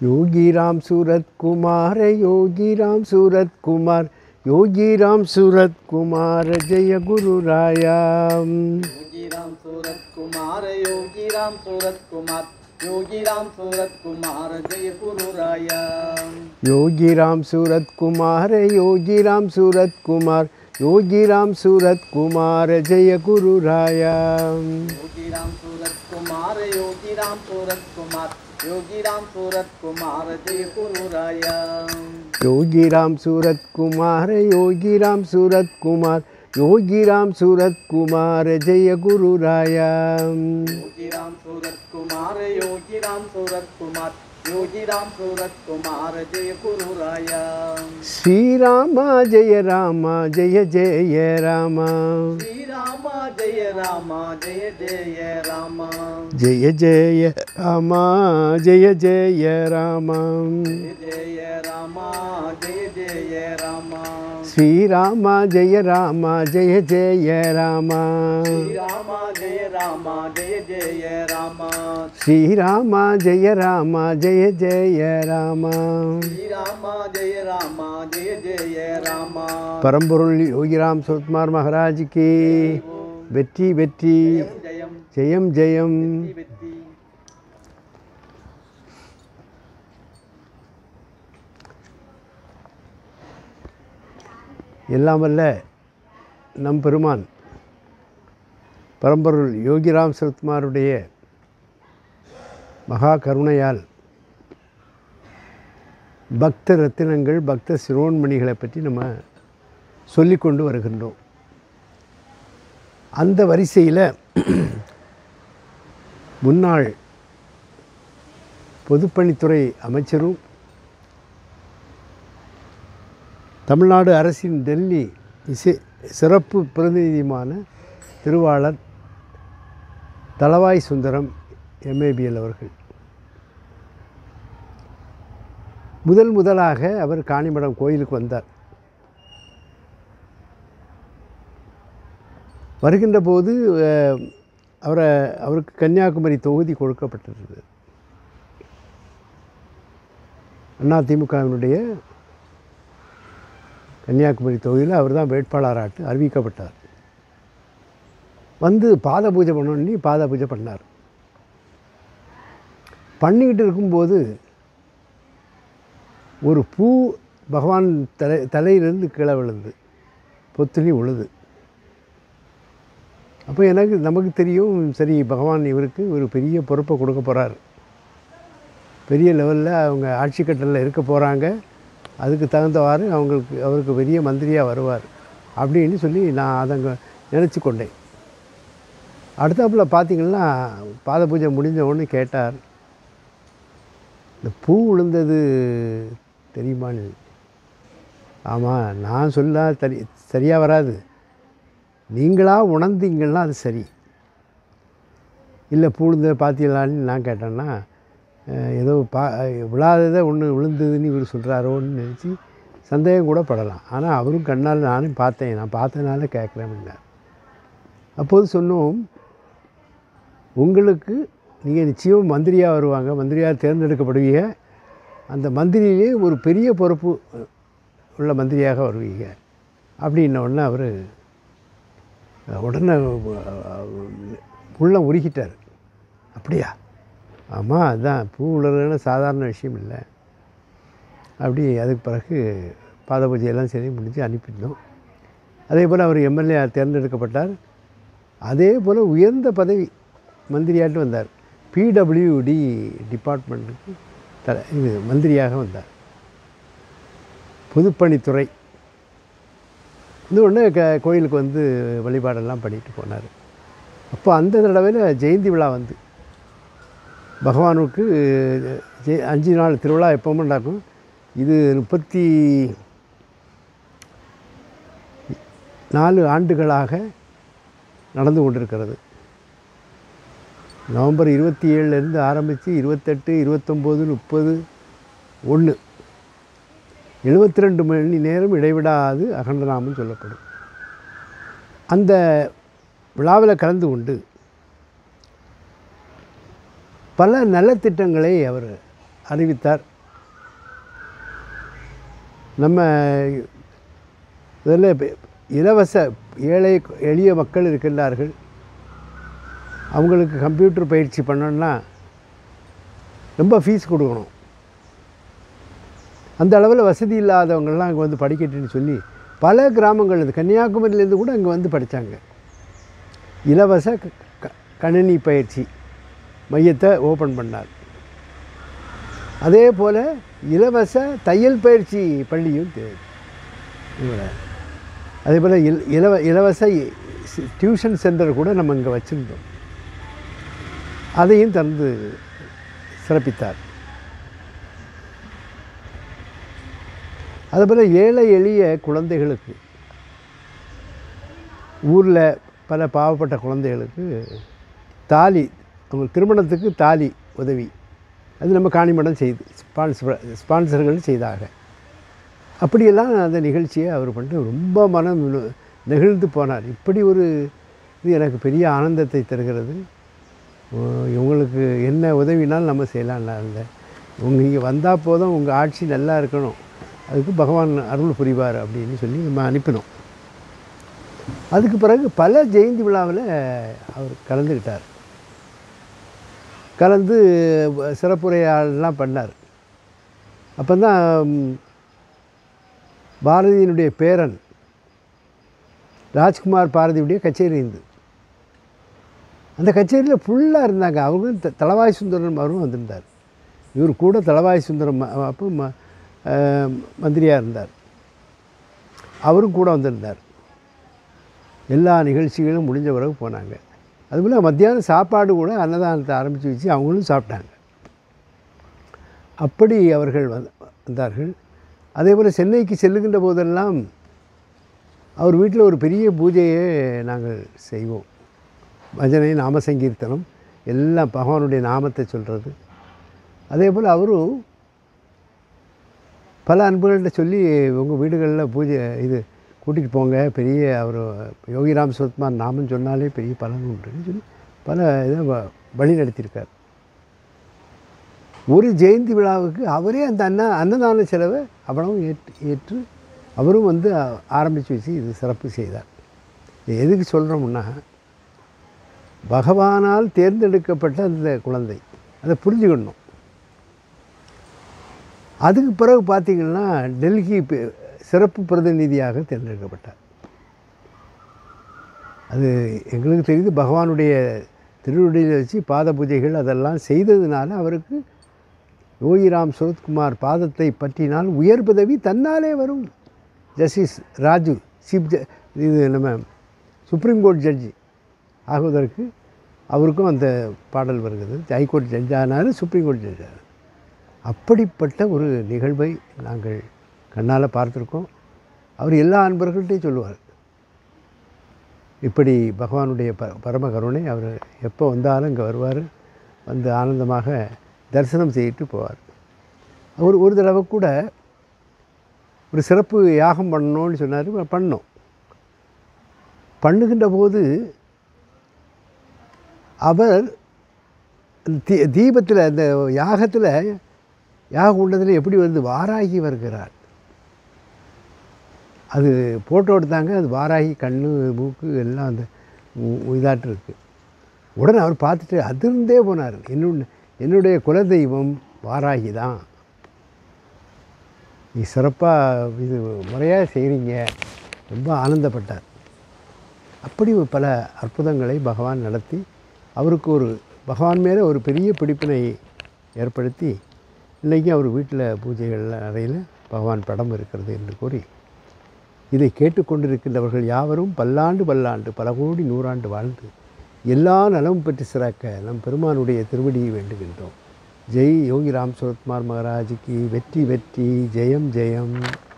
योगी राम सूरत कुमार योगी राम सूरत कुमार योगी राम सूरत कुमार जय गुरु राया योगी राम सूरत कुमार योगी राम सूरत कुमार योगी राम सूरत कुमार जय गुरु राया योगी राम सूरत कुमार योगी राम सूरत कुमार योगी राम सूरत कुमार जय गुरु राया योगी राम सूरत कुमार योगी राम सूरत कुमार योगी राम सूरत कुमार जय गुरु राया योगी राम सूरत कुमार योगी राम सूरत कुमार योगी राम सूरत कुमार जय गुरु राया योगी राम सूरत कुमार योगी राम सूरत कुमार योगी राम सूरत कुमार जय गुरु राया श्री रामा जय रामा जय जय रामा श्री राम जय राम जय जय राम जय जय रामा जय जय रामा जय जय राम जय जय राम श्री रामा जय रामा जय जय रामा श्री राम जय राम जय जय राम श्री रामा जय रामा जय जय रामा श्री राम जय राम जय जय राम பரம்பொருள் யோகிராம் சுரத்குமார் மகாராஜுக்கு வெற்றி வெற்றி ஜெயம் ஜெயம் ஜெயம் வெற்றி எல்லாம் வல்ல நம் பெருமான் பரம்பொருள் யோகிராம் சரத்குமாருடைய மகா கருணையால் பக்த ரத்தினங்கள் பக்த சிரோன்மணிகளை பற்றி நம்ம சொல்லிக்கொண்டு வருகின்றோம் அந்த வரிசையில் முன்னாள் பொதுப்பணித்துறை அமைச்சரும் தமிழ்நாடு அரசின் டெல்லி இசை சிறப்பு பிரதிநிதியுமான திருவாளர் தளவாய் சுந்தரம் எம்ஏபிஎல் அவர்கள் முதல் முதலாக அவர் காணிமடம் கோயிலுக்கு வந்தார் வருகின்ற போது அஹ், அவரை அவருக்கு கன்னியாகுமரி தொகுதி கொடுக்கப்பட்டிருந்தது அதிமுகவினுடைய கன்னியாகுமரி தொகுதியில் அவர் தான் வேட்பாளராட்டு அறிவிக்கப்பட்டார் வந்து பாத பூஜை பண்ணி பாத பூஜை பண்ணார் பண்ணிக்கிட்டு இருக்கும்போது ஒரு பூ பகவான் தலை தலையிலிருந்து கீழே விழுந்து பொத்துணி உழுது அப்போ எனக்கு நமக்கு தெரியும் சரி பகவான் இவருக்கு ஒரு பெரிய பொறுப்பை கொடுக்க போகிறார் பெரிய லெவலில் அவங்க ஆட்சி கட்டலில் இருக்க போகிறாங்க அதுக்கு தகுந்தவாறு அவங்களுக்கு அவருக்கு பெரிய மந்திரியாக வருவார் அப்படின்னு சொல்லி நான் அதை நினச்சி கொண்டேன் அடுத்தாப்புல பார்த்தீங்கன்னா பாத பூஜை முடிஞ்ச உடனே கேட்டார் இந்த பூ விழுந்தது தெரியுமான்னு ஆமாம் நான் சொல்ல சரி சரியாக வராது நீங்களாக உணர்ந்தீங்கன்னா அது சரி இல்லை பூ விழுந்ததை பார்த்தீங்களான்னு நான் கேட்டேன்னா அஹ், ஏதோ பா விழாததை ஒன்று விழுந்ததுன்னு இவர் சொல்கிறாரோன்னு நினச்சி சந்தேகம் கூட படலாம் ஆனால் அவரும் கண்ணால் நானும் பார்த்தேன் நான் பார்த்தனால கேட்குறேன் அப்போது சொன்னோம் உங்களுக்கு நீங்கள் நிச்சயம் மந்திரியாக வருவாங்க மந்திரியாக தேர்ந்தெடுக்கப்படுவீங்க அந்த மந்திரியிலே ஒரு பெரிய பொறுப்பு உள்ள மந்திரியாக வருவீங்க அப்படின்ன உடனே அவர் உடனே உள்ள உருகிட்டார் அப்படியா ஆமாம் அதான் பூ உலர்றதுன்னு சாதாரண விஷயம் இல்லை அப்படி அதுக்கு பிறகு பாத பூஜையெல்லாம் சரி முடிஞ்சு அனுப்பிட்டோம் அதே போல் அவர் எம்எல்ஏ தேர்ந்தெடுக்கப்பட்டார் அதே போல் உயர்ந்த பதவி மந்திரியாட்டு வந்தார் பிடபிள்யூடி டிபார்ட்மெண்ட்டுக்கு த இது மந்திரியாக வந்தார் பொதுப்பணித்துறை இந்த உடனே க கோயிலுக்கு வந்து வழிபாடெல்லாம் பண்ணிட்டு போனார் அப்போ அந்த தடவையில் ஜெயந்தி விழா வந்து பகவானுக்கு ஜெய அஞ்சு நாள் திருவிழா எப்பவும் நடக்கும் இது முப்பத்தி நாலு ஆண்டுகளாக நடந்து கொண்டிருக்கிறது நவம்பர் இருபத்தி ஏழுலேருந்து ஆரம்பித்து இருபத்தெட்டு இருபத்தொம்போது முப்பது ஒன்று எழுபத்தி ரெண்டு மணி நேரம் இடைவிடாது அகண்டநாமம் சொல்லப்படும் அந்த விழாவில் கலந்து கொண்டு பல நலத்திட்டங்களை அவர் அறிவித்தார் நம்ம இதில் இலவச ஏழை எளிய மக்கள் இருக்கின்றார்கள் அவங்களுக்கு கம்ப்யூட்டர் பயிற்சி பண்ணணும்னா ரொம்ப ஃபீஸ் கொடுக்கணும் அந்த அளவில் வசதி இல்லாதவங்கள்லாம் அங்கே வந்து படிக்கட்டுன்னு சொல்லி பல கிராமங்கள் இது கன்னியாகுமரியிலேருந்து கூட அங்கே வந்து படித்தாங்க இலவச க- க- கணினி பயிற்சி மையத்தை ஓப்பன் பண்ணார் அதே போல் இலவச தையல் பயிற்சி பள்ளியும் தே- இவரை அதே போல் இல் இலவ இலவச சி- டியூஷன் சென்டர் கூட நம்ம இங்கே வச்சுருந்தோம் அதையும் தந்து சிறப்பித்தார் அதுபோல் ஏழை எளிய குழந்தைகளுக்கு ஊரில் பல பாவப்பட்ட குழந்தைகளுக்கு தாலி அவங்க திருமணத்துக்கு தாலி உதவி அது நம்ம காணிமடம் செய்து ஸ்பான்சர் ஸ்பான்சர்கள் செய்தாக அப்படியெல்லாம் அந்த நிகழ்ச்சியை அவர் பண்ணிட்டு ரொம்ப மனம் நு- நெகிழ்ந்து போனார் இப்படி ஒரு இது எனக்கு பெரிய ஆனந்தத்தை தருகிறது ஓ, இவங்களுக்கு என்ன உதவினாலும் நம்ம செய்யலாம்ல அந்த உங்க இங்கே வந்தால் போதும் உங்கள் ஆட்சி நல்லா இருக்கணும் அதுக்கு பகவான் அருள் புரிவார் அப்படின்னு சொல்லி நம்ம அனுப்பினோம் அதுக்கு பிறகு பல ஜெயந்தி விழாவில் அவர் கலந்துக்கிட்டார் கலந்து சிறப்புரையாடலாம் பண்ணார் அப்போ தான் பாரதியினுடைய பேரன் ராஜ்குமார் பாரதியுடைய கச்சேரி இருந்தது அந்த கச்சேரியில் ஃபுல்லாக இருந்தாங்க அவங்களும் த- தளவாய் சுந்தரம் அவரும் வந்திருந்தார் இவர் கூட தளவாய் சுந்தரம் ம- அப்போ ம மந்திரியாக இருந்தார் அவரும் கூட வந்திருந்தார் எல்லா நிகழ்ச்சிகளும் முடிஞ்ச பிறகு போனாங்க அதுபோல் மத்தியானம் சாப்பாடு கூட அன்னதானத்தை ஆரம்பித்து வச்சு அவங்களும் சாப்பிட்டாங்க அப்படி அவர்கள் வந்து வந்தார்கள் அதே போல் சென்னைக்கு செல்லுகின்ற போதெல்லாம் அவர் வீட்டில் ஒரு பெரிய பூஜையை நாங்கள் செய்வோம் பஜனை நாம சங்கீர்த்தனம் எல்லாம் பகவானுடைய நாமத்தை சொல்கிறது அதே போல் அவரும் பல அன்புகள்கிட்ட சொல்லி உங்கள் வீடுகளில் பூஜை இது கூட்டிகிட்டு போங்க பெரிய அவர் யோகிராம் சுரத்மான் நாமம் சொன்னாலே பெரிய பலன் உண்டுன்னு சொல்லி பல இதை வ- வழி நடத்தியிருக்கார் ஒரு ஜெயந்தி விழாவுக்கு அவரே அந்த அண்ணா அன்னதான செலவை அவ்வளவும் ஏற்று ஏற்று அவரும் வந்து ஆ- ஆரம்பித்து வச்சு இது சிறப்பு செய்தார் இது எதுக்கு சொல்கிறோம்னா பகவானால் தேர்ந்தெடுக்கப்பட்ட அந்த குழந்தை அதை புரிஞ்சுக்கணும் அதுக்கு பிறகு பார்த்தீங்கன்னா டெல்லி பி- சிறப்பு பிரதிநிதியாக தேர்ந்தெடுக்கப்பட்டார் அது எங்களுக்கு தெரியுது பகவானுடைய திருவடியில் வச்சு பாத பூஜைகள் அதெல்லாம் செய்ததுனால அவருக்கு யோகிராம் சுரத்குமார் பாதத்தை பற்றினால் உயர் பதவி தன்னாலே வரும் ஜஸ்டிஸ் ராஜு சீஃப் ஜ இது நம்ம சுப்ரீம் கோர்ட் ஜட்ஜி ஆகுவதற்கு அவருக்கும் அந்த பாடல் வருகிறது ஹைகோர்ட் ஜட்ஜ் ஆனார் சுப்ரீம் கோர்ட் ஜட்ஜ் ஆனார் அப்படிப்பட்ட ஒரு நிகழ்வை நாங்கள் கண்ணால் பார்த்துருக்கோம் அவர் எல்லா அன்பர்கள்ட்டையும் சொல்லுவார் இப்படி பகவானுடைய ப பரம கருணை அவர் எப்போ வந்தாலும் இங்கே வருவார் வந்து ஆனந்தமாக தரிசனம் செய்யிட்டு போவார் அவர் ஒரு தடவை கூட ஒரு சிறப்பு யாகம் பண்ணணும்னு சொன்னார் பண்ணோம் பண்ணுகின்ற போது அவர் தீ தீபத்தில் அந்த யாகத்தில் யாக குண்டத்தில் எப்படி வந்து வாராகி வருகிறார் அது ஃபோட்டோ எடுத்தாங்க அது வாராகி கண்ணு மூக்கு எல்லாம் அந்த இதாட்டு இருக்கு உடனே அவர் பார்த்துட்டு அதிர்ந்தே போனார் என்னுடைய என்னுடைய குலதெய்வம் வாராகி தான் நீ சிறப்பாக இது முறையாக செய்கிறீங்க ரொம்ப ஆனந்தப்பட்டார் அப்படி ஒரு பல அற்புதங்களை பகவான் நடத்தி அவருக்கு ஒரு பகவான் மேலே ஒரு பெரிய பிடிப்பினை ஏற்படுத்தி இன்றைக்கி அவர் வீட்டில் பூஜைகள் அறையில் பகவான் படம் இருக்கிறது என்று கூறி இதை கேட்டுக்கொண்டிருக்கின்றவர்கள் யாவரும் பல்லாண்டு பல்லாண்டு பல கோடி நூறாண்டு வாழ்ந்து எல்லா நலமும் பெற்று சிறக்க நம் பெருமானுடைய திருவடியை வேண்டுகின்றோம் ஜெய் யோகி ராம் சுரத்குமார் மகாராஜுக்கு வெற்றி வெற்றி ஜெயம் ஜெயம்